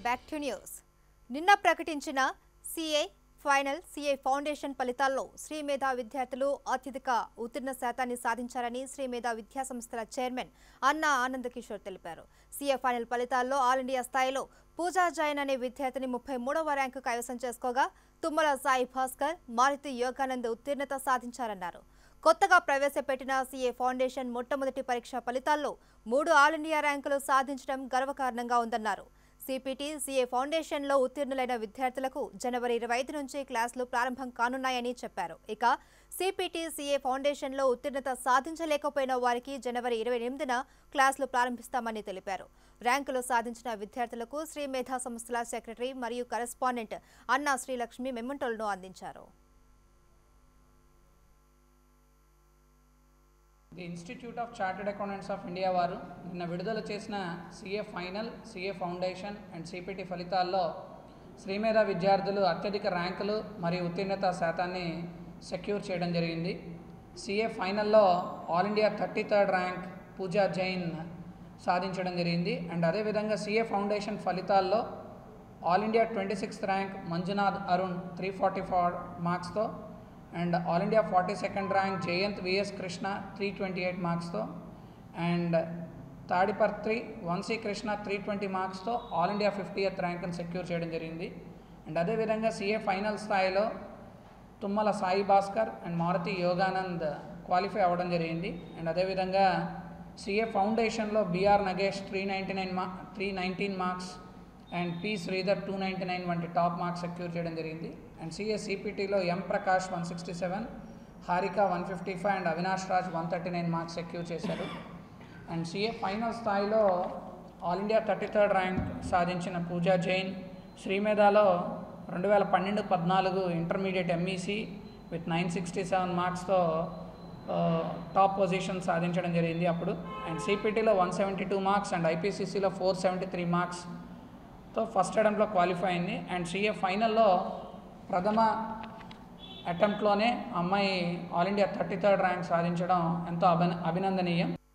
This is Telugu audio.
బ్యాక్ టు న్యూస్ నిన్న ప్రకటించిన సిఏ ఫైనల్ సిఏ ఫౌండేషన్ ఫలితాల్లో శ్రీ మేధా విద్యార్థులు అత్యధిక ఉత్తీర్ణ శాతాన్ని సాధించారని శ్రీ మేధా విద్యా సంస్థల చైర్మన్ అన్నా ఆనంద్ కిషోర్ తెలిపారు సిఏ ఫైనల్ ఫలితాల్లో ఆల్ ఇండియా స్థాయిలో పూజా జైన్ అనే విద్యార్థిని ముప్పై మూడవ ర్యాంకు కైవసం చేసుకోగా తుమ్మల సాయి భాస్కర్ మారుతి యోగానంద్ ఉత్తీర్ణత సాధించారన్నారు కొత్తగా ప్రవేశపెట్టిన సీఏ ఫౌండేషన్ మొట్టమొదటి పరీక్ష ఫలితాల్లో మూడు ఆల్ ఇండియా ర్యాంకులు సాధించడం గర్వకారణంగా ఉందన్నారు సిపిటి సీఏ ఫౌండేషన్లో ఉత్తీర్ణులైన విద్యార్థులకు జనవరి ఇరవై ఐదు నుంచి క్లాసులు ప్రారంభం కానున్నాయని చెప్పారు ఇక సిపిటి సీఏ ఫౌండేషన్లో ఉత్తీర్ణత సాధించలేకపోయిన వారికి జనవరి ఇరవై ఎనిమిదిన క్లాసులు ప్రారంభిస్తామని తెలిపారు ర్యాంకులు సాధించిన విద్యార్థులకు శ్రీ మేధా సంస్థల సెక్రటరీ మరియు కరెస్పాండెంట్ అన్నా శ్రీలక్ష్మి మెమంటోలను అందించారు the institute of chartered accountants of India వారు నిన్న విడుదల చేసిన CA final CA foundation and CPT ఫలితాల్లో శ్రీమేధ విద్యార్థులు అత్యధిక ర్యాంకులు మరియు ఉత్తీర్ణత శాతాన్ని సెక్యూర్ చేయడం జరిగింది సిఏ ఫైనల్లో all India thirty third rank Pooja Jain సాధించడం జరిగింది అండ్ అదేవిధంగా సిఏ ఫౌండేషన్ ఫలితాల్లో all India twenty sixth rank Manjunath Arun three forty four మార్క్స్తో and all India forty second rank Jayanth VS Krishna three twenty eight మార్క్స్తో and Tadipatri Vamsi Krishna three twenty మార్క్స్తో ఆల్ ఇండియా ఫిఫ్టీ ఎత్ ర్యాంక్ని సెక్యూర్ చేయడం జరిగింది అండ్ అదేవిధంగా సిఏ ఫైనల్ స్థాయిలో తుమ్మల సాయి భాస్కర్ అండ్ మారుతి యోగానంద్ క్వాలిఫై అవ్వడం జరిగింది అండ్ అదేవిధంగా సిఏ ఫౌండేషన్లో BR Nagesh three ninety nine మా three nineteen marks and P Sridhar two ninety nine వంటి టాప్ మార్క్స్ సెక్యూర్ చేయడం జరిగింది అండ్ సిఏ సిపిటీలో M Prakash one sixty seven Harika one fifty five and Avinash Raj one thirty nine marks secure చేశారు అండ్ సిఏ ఫైనల్ స్థాయిలో all India thirty third rank సాధించిన పూజా జైన్ శ్రీమేధాలో రెండు వేల పన్నెండు పద్నాలుగు intermediate MEC with nine sixty seven మార్క్స్తో టాప్ పొజిషన్ సాధించడం జరిగింది అప్పుడు అండ్ సిపిటీలో one seventy two marks and ఐపీసీసీలో ఫోర్ సెవెంటీ త్రీ మార్క్స్తో ఫస్ట్ అటెంప్ట్లో క్వాలిఫై అయింది అండ్ సిఏ ఫైనల్లో ప్రథమ అటెంప్ట్లోనే అమ్మాయి all India thirty third rank సాధించడం ఎంతో అభిన అభినందనీయం